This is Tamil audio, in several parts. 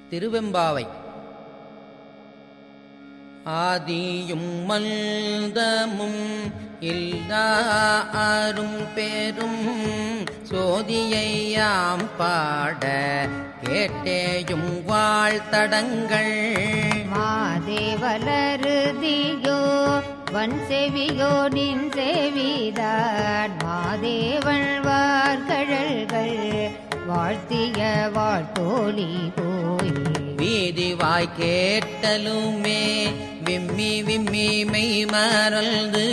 திருவெம்பாவை ஆதியும் மல்தமும் இல்லாரும் பெரும் சோதியையாம் பாட கேட்டேயும் வாழ்த்தடங்கள் மாதேவலருதியோ வன் செவியோ நின் செவிதான் மாதேவன் வார்கழல்கள் வாழ்த்திய வாழ்த்தோழி போய் வீதிவாய் கேட்டலுமே விம்மி விம்மி மெய் மறந்து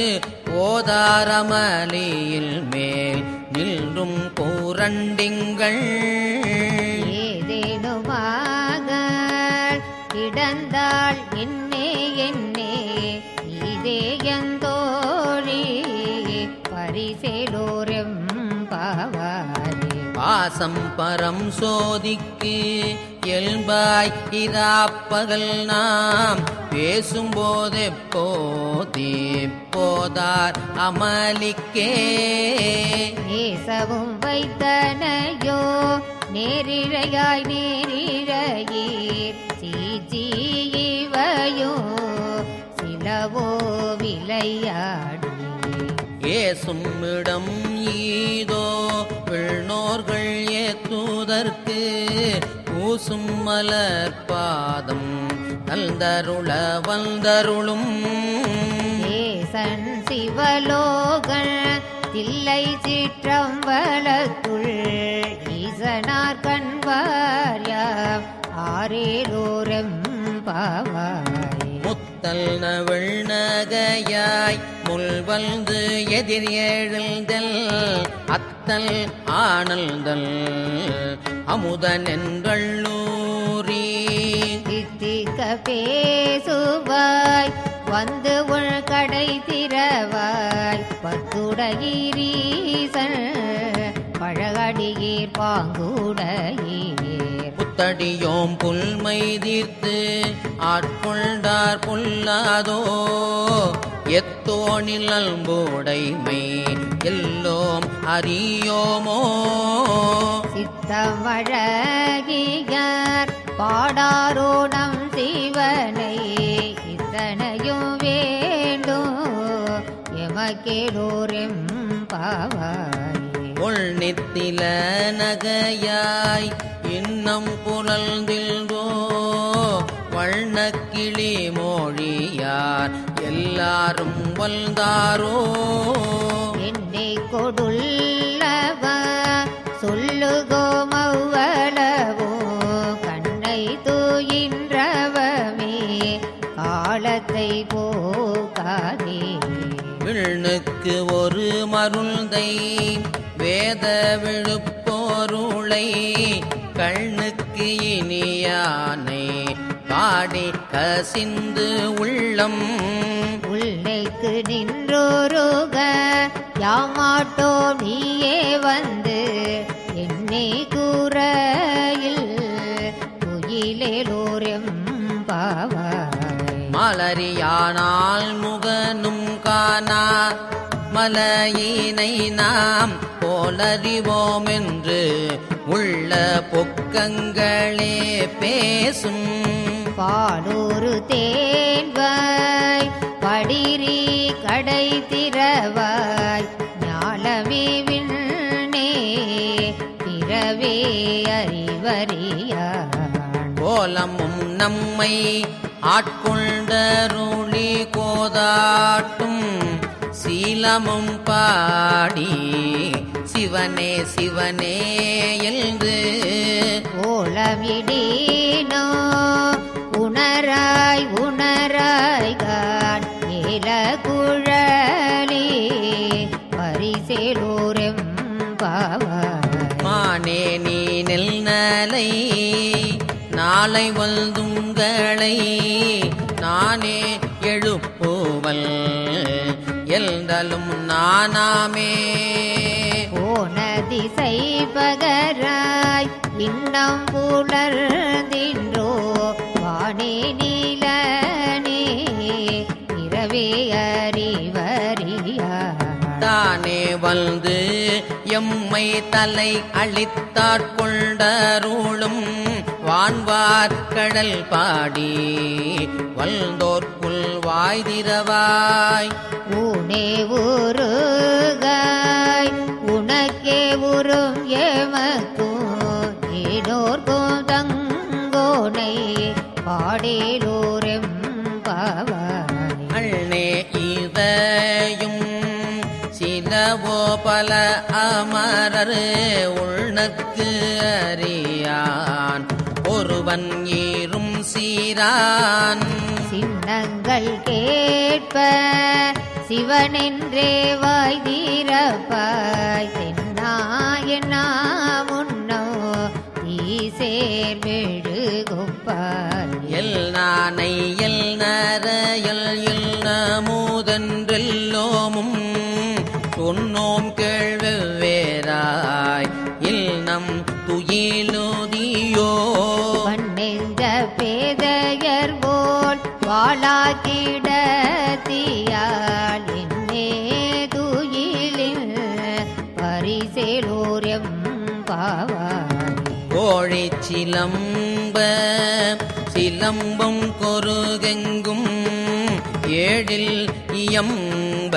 ஓதாரமலியில் மேல் நின்றும் கூரண்டிங்கள் ஏதேனுமாக கிடந்தாள் என்னே என்னே இதேயந்தோழி பரிசேலோரெம் பாவாரே பாசம் பரம் சோதிக்கு எல்பாய் இராப்பகல் நாம் பேசும்போதே போதே போதார் அமலிக்கே நேசவும் வைத்தனையோ நேரிழையாய் நேரிழையீர் சீச்சியையோ சிலவோ விளையாடி ஏசும் இடம் ஈதோ விண்ணோர்கள் ஏத்துதற்கு பூசும் மலர் பாதம் நல்தருள வந்தருளும் ஏசன் சிவலோகன் தில்லை சிற்றம்பலத்துள் ஈசனார் கண்வார்யாம் ஆரேலோரம் பாவாய் முத்தல் நவள் நகையாய் முள் வந்து எதிர் எழுந்தல் அத்தல் ஆனல்தல் அமுதன் என்றள்ளூரி தித்திக்க பேசுவாய் வந்து உள் கடை திறவாய் பத்துடையீரீசன் பழகடியீர் பாங்குடையீர் புத்தடியோம் புல்மை தீர்த்து ஆட்கொண்டார் புல்லாதோ எத்தோணில் அல்புடைமை எல்லோம் அறியோமோ சித்தமழகியார் பாடாரோ நம் சிவனை இத்தனையும் வேண்டும் எமக்கேடோரெம் பாவாயே உள் நித்தில நகையாய் இன்னம் புலந்தில்தோ வண்ணக்கிளி மொழியார் எல்லாரும் வந்தாரோ என்னை கொடுள்ளவா சொல்லுகோ மவ்வளவோ கண்ணை தூயின்றவமே காலத்தை போக்காதே விண்ணுக்கு ஒரு மருந்தை வேத விழுப்போருளை கண்ணுக்கு இனியானை பாடி கசிந்து உள்ளம் உள்ளைக்கு நின்றோருக யாமாட்டோம் நீயே வந்து என்னை கூறையில் துயிலேலோரெம் பாவாய் மலரியானால் முகனும் காணா மலையினை நாம் போலறிவோம் என்று உள்ள பொக்கங்களே பேசும் பாடூரு பாடூரு தேன்வாய் படிரி கடை திறவாய் ஞாலமே விண்ணே பிறவே அறிவறியான் கோலமும் நம்மை ஆட்கொண்டருளி கோதாட்டும் சீலமும் பாடி சிவனே சிவனே என்று ஓலமிடீனோ உணராய் உணராய் கான் ஏல குழலி பரிசேலோரெம் பாவாய் மானே நீ நெல் நலை நாளை வல்துங்களை நானே எழுப்புவல் எல்தலும் நானாமே போன திசை பகராய் இன்னம் புலர்ந்தின்றோ வானே நீலனே இரவே அறிவறியா தானே வந்து எம்மை தலை அளித்தாட்கொண்டருளும் வான்வார் கடல் பாடி வல்தோர்க்குள் வாய்திரவாய் ஊனே உருகாய் உனக்கே உறும் எமக்கும் ஏனோர்க்கும் தங்கோனை பாடேலோரெம் பாவாய் அண்ணே இதையும் சிலவோ பல அமரர் உள்நக்கு அறியான் ஒருவன் ஏறும் சீரான் சின்னங்கள் கேட்ப சிவனென்றே வாய் தீரப்பாய் தென்னாயனா முன்னோ ஈசேர் மெழுகுப்பாய் எல் நானை எல் நரையல் எல் நமுதன்றெல்லோமும் சொன்னோம் கேள்வெவ்வேறாய் இல் நம் துயிலுதியோ பண்ணெஞ்ச பேதையர் போல் வாழாக்கிட தீயாள் என்னே துயிலில் பரிசேலோரம் பாவாய் கோழி சிலம்ப சிலம்பம் கொருகெங்கும் ஏழில் இயம்ப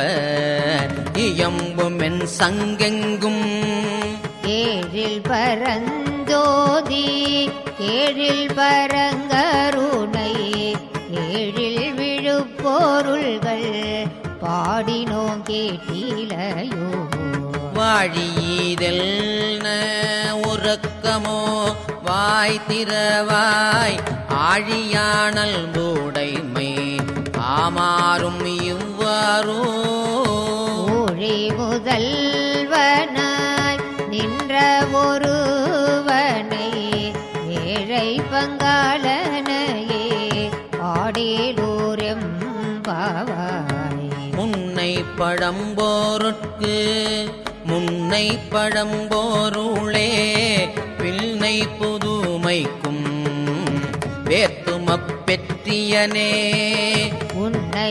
இயம்பும் என் சங்கெங்கும் ஏழில் பரஞ்சோதி ஏழில் பரங்கருணை ஏழில் விழுப்பொருள்கள் பாடினோம் கேட்டிலையோ வாழியீதெல் உறக்கமோ வாய் திறவாய் ஆழியானல் பூடைமை ஆமாறும் இவ்வாறோ ஊழி முதல்வனாய் நின்ற ஒருவனை ஏழை பங்காளனையே பாடேலோரம் பாவாய் முன்னை பழம்போருக்கு முன்னை பழம்போருளே பிள்ளை புதுமைக்கும் வேத்துமப் பெற்றியனே உன்னை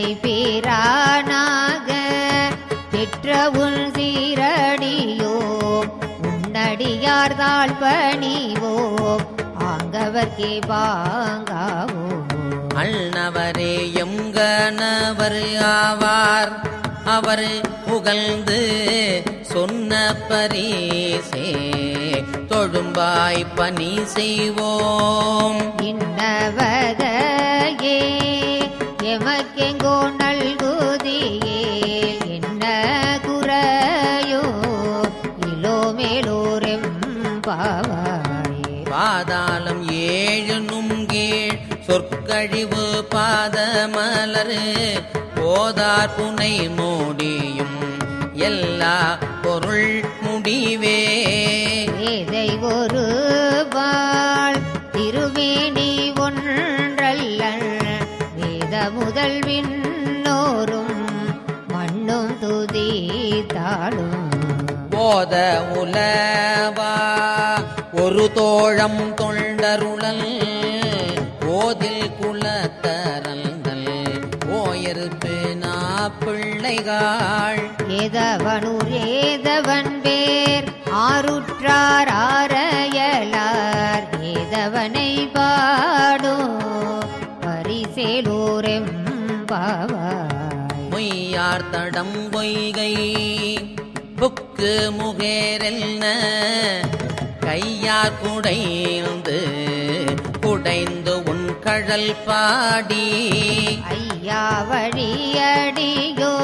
பேரானாக பெற்ற உன் சீரடியோ உன்னடியார் தாழ் பணிவோம் ஆங்கவர்க்கே பாங்காவோ அண்ணவரே எங்கனவர் ஆவார் அவர் புகழ்ந்து சொன்ன பரிசே தொழும்பாய் பணி செய்வோம் இன்னவதையே எமக்கெங்கோ நல்குதியே என்ன குறையோ இலோ மேலோரெம் பாவாயே பாதாளம் ஏழு நுங்கீழ் சொற்கழிவு பாதமலர் போதார் புனை மூடியும் எல்லா பொருள் முடிவே வேதை ஒரு பால் திருவேணி ஒன்றல்ல வேத முதல் விண்ணோரும் மண்ணும் துதி தாளும் போத உலவா ஒரு தோழம் தொண்டருளல் ஓதில் குலத்தரல்கள் ஓயருப்பு பிள்ளைகாள் ஏதவனூர் ஏதவன் பேர் ஆருற்றார் ஆரையலார் ஏதவனை பாடும் பரிசேலோரெம் பாவாய் மொய்யார் தடம் பொய்கை புக்கு முகேரெல்ன கையார் குடைந்து குடைந்து உன் கழல் பாடி ஐயா வழியடியோ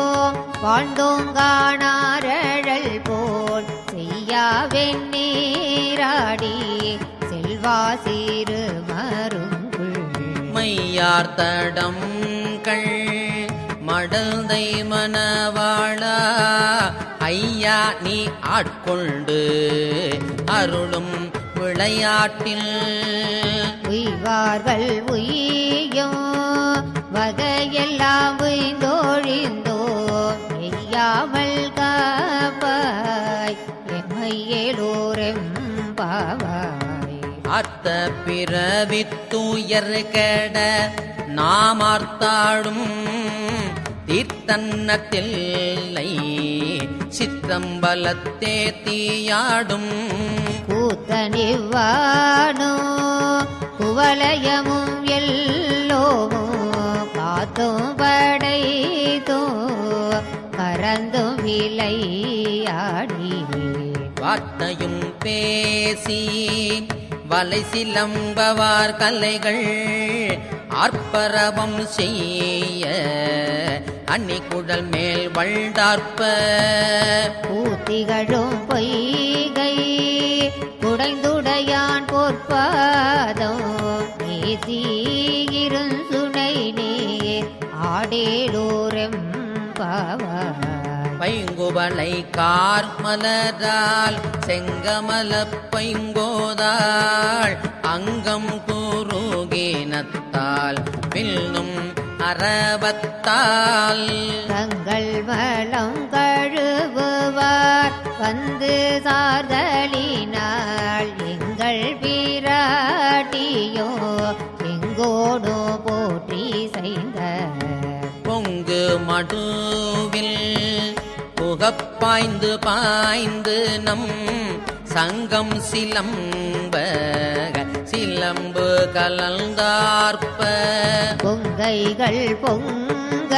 வாழ்ந்தோங்கானாரழல் போல் செய்யாவென் நீராடி செல்வா சீரு மருங்குள் மையார் தடங்கள் மடந்தை மணவாளா ஐயா நீ ஆட்கொண்டு அருளும் விளையாட்டில் உய்வார்கள் உய்யும் வகையெல்லாம் உய்ந்தோழிந்தோ எய்யாமல் காப்பாய் எம்மையேலோரெம் பாவாய் அத்த பிறவித்துயர் கெட நாமார்த்தாடும் தீர்த்தன்னத்தில்லை சித்தம்பலத்தே தீயாடும் கூத்தனிவானோ குவலயமும் எல்லோமும் காத்தும் படைத்தும் கரந்தும் விளையாடி வார்த்தையும் பேசி வலை சிலம்பவார் கலைகள் ஆர்ப்பரவம் செய்ய அன்னி குடல் மேல் வழ்ந்தார்ப்ப பூத்திகளும் பொய்கை குடைந்துடையான் பொற்பாதம் நீசியிருந்துணை நீர் ஆடேலோரெம் பாவாய் பைங்குவளை கார்மலரால் செங்கமல பைங்கோதாள் அங்கம் குருகினத்தால் பில்லும் அரவத்தால் தங்கள் வளம் கழுவுவார் வந்து சார்தலினால் எங்கள் பிராட்டியோ எங்கோடோ போற்றி செய்த பொங்கு மடுவில் புகப்பாய்ந்து பாய்ந்து நம் சங்கம் சிலம்ப சிலம்பு கலந்தார்ப்ப பொங்கைகள் பொங்க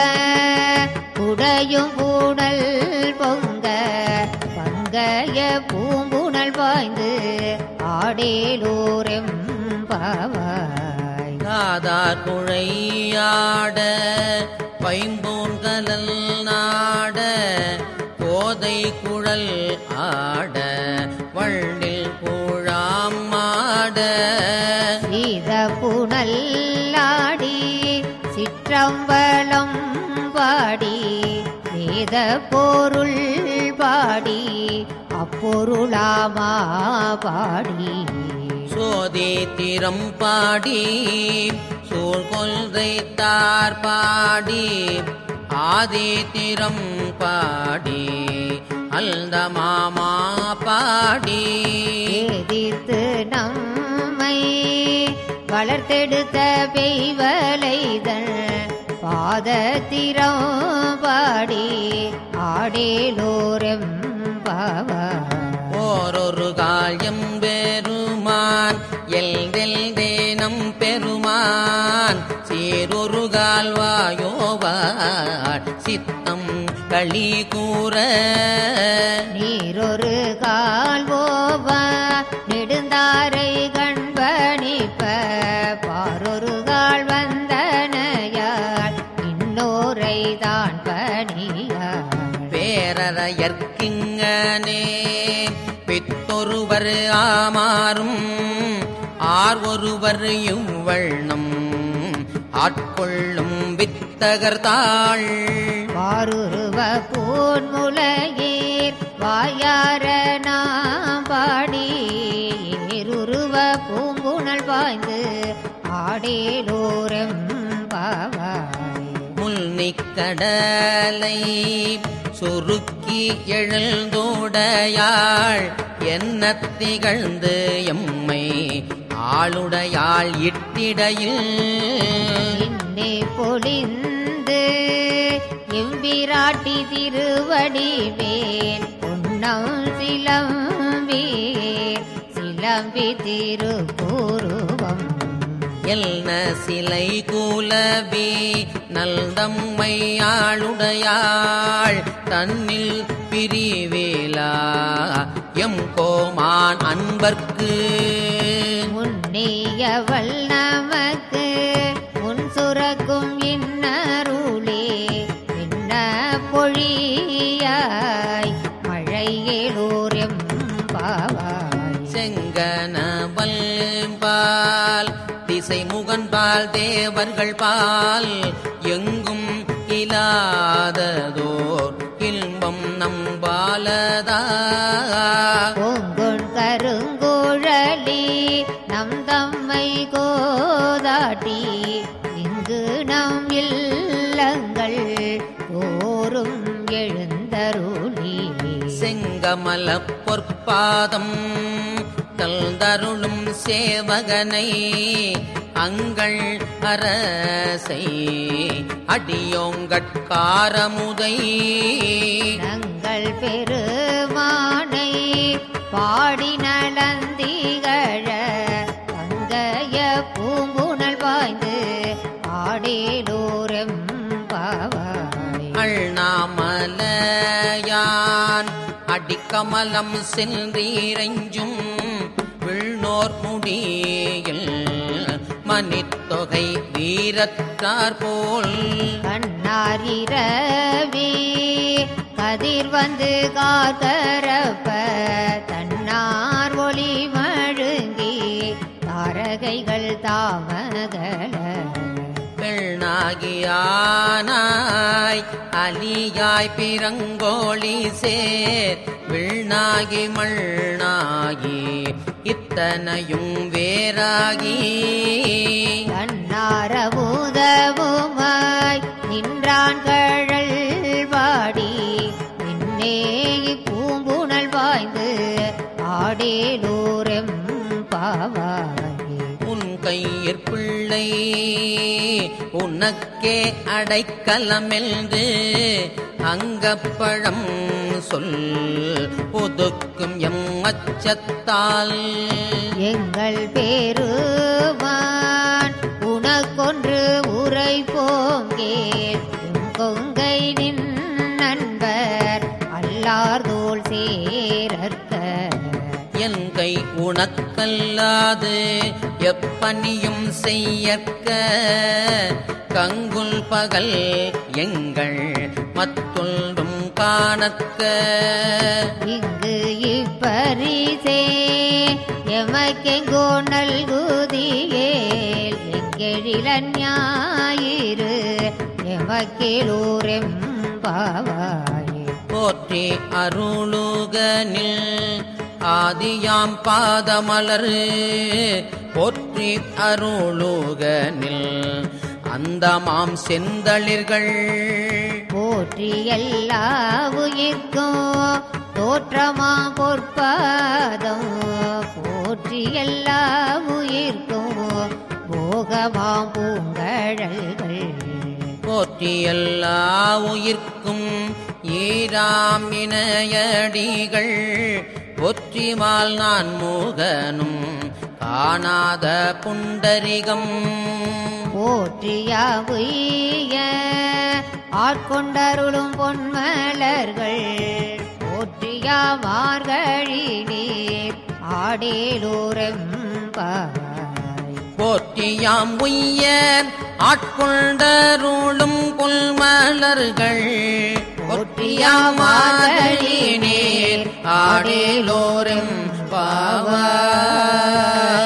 குடையும் பூடல் பொங்க பங்கைய பூம்புணல் பாய்ந்து ஆடேலோரெம் பாவாய் காதார் குழையாட பைம்பூன்கலல் நாட கோதை குழல் ஆட வள்ளில் கூழாம் மாட சீத புனல்லாடி சிற்றம்பலம் பாடி வேத பொருள் பாடி அப்பொருளாமா பாடி சோதி திறம் பாடி சூழ்கொள்கை தார் பாடி ஆதி திறம் பாடி அல்த மாமா பாடி எதிர்த்து நம்மை வளர்த்தெடுத்த பெய்வலைதன் பாதத்திரம் பாடி ஆடேலோரெம் பாவா ஓரொரு காயம் பெருமான் எல்தெல் தேனம் பெருமான் சீரொரு கால்வாயோவார் சித்தம் களி கூற நீரொரு கால்வோவா நெடுந்தாரை கண்பணிப்ப பாரொரு கால் வந்தனையாள் இன்னோரை தான் பணியாள் பேரறையற்கிங்கனே பித்தொருவர் ஆமாறும் ஆர் ஒருவர் இவ்வண்ணம் ஆட்கொள்ளும் வித்தகர்தாள் வாருருவ பூன்முலையீர் வாயார நாம் பாடி ஏருருவ பூங்குணல் பாய்ந்து ஆடேலோரம் பாவாய் முல்னிக்கடலை சுருக்கி எழுந்தோடையாள் என்ன திகழ்ந்து எம்மை ஆளுடையாள் இட்டிடையில் இன்னே பொழிந்து எம்பிராட்டி திருவடி மேல் பொன்னம் சிலம்பி சிலம்பி திருப்பூருவம் எல்ன சிலை கூலவி நல்தம்மை ஆளுடையாள் தன்னில் பிரிவேலா எம் கோமான் அன்பர்க்கு முன்னியவள் நமக்கு முன் சுரக்கும் இன்னருளே என்ன பொழியாய் மழையேலோரெம் பாவாய் செங்கனவல் பால் திசை முகன்பால் தேவர்கள் பால் எங்கும் இலாததோர் இன்பம் நம்பாலதா பூங்குண் கருங்குழலி நம் தம்மை கோதாட்டி இங்கு நம் இல்லங்கள் தோறும் எழுந்தருளி செங்கமல பொற்பாதம் தல்தருளும் சேவகனை அங்கள் அரசை அடியோங்கட்காரமுதை நங்கள் பெருமானை பாடி நலந்திகழ பங்கைய பூம்புணல் பாய்ந்து ஆடேலோரம் பாவாய் அண்ணாமலையான் அடிக்கமலம் சென்றீரைஞ்சும் விண்ணோர் முடியில் மணித்தொகை வீரத்தார் போல் கண்ணாரிரவி கதிர் வந்து காத்தரப்ப தன்னார் ஒளி மழுங்கி தாரகைகள் தாமகல பெண்ணாகியானாய் அலியாய் பிறங்கோழி சேர் விண்ணாகி மண்ணாகி இத்தனையும் வேறாகி கண்ணாரபூதவுமாய் நின்றான் கழல் வாடி நின்னே பூம்புணல் பாய்ந்து ஆடேலூரம் பாவாயே உன் கையிற் பிள்ளை உனக்கே அடைக்கலமென்று அங்கப்பழம் சொல் ஒதுக்கும் எம் அச்சத்தால் எங்கள் பேருமான் உனக்கொன்று உரை போங்கேல் உன் கொங்கை நின் நண்பர் அல்லார்தோள் சேரற்க என் கை உனக்கல்லாது எப்பணியும் செய்யற்க கங்குல் பகல் எங்கள் மத்தொன்றும் காணற்க இங்கு இப்பரிசே எமக்கெங்கோ நல்குதியேல் எங்கெழிலன் ஞாயிறு எமக்கேலூரெம் பாவாயே போற்றி அருளுகனில் ஆதியாம் பாதமலர் போற்றி அருளுகனில் அந்தமாம் செந்தளிர்கள் போற்றி எல்லா உயிர்க்கும் தோற்றமா பொற்பாதம் போற்றி எல்லா உயிர்க்கும் போகமாம் பூங்கழல்கள் போற்றி எல்லா உயிர்க்கும் ஈராம் இணையடிகள் ஒற்றிமால் நான் மூகனும் காணாத புண்டரிகம் போற்றியா உய்ய ஆட்கொண்டருளும் பொன்மலர்கள் போற்றியா மார்கழி நீர் ஆடேலூரம் பாய் போற்றியாம் உய்ய ஆட்கொண்டருளும் புல்மலர்கள் போற்றியாம் மாதழி நீர் ஆடேலோரும் பாவாய்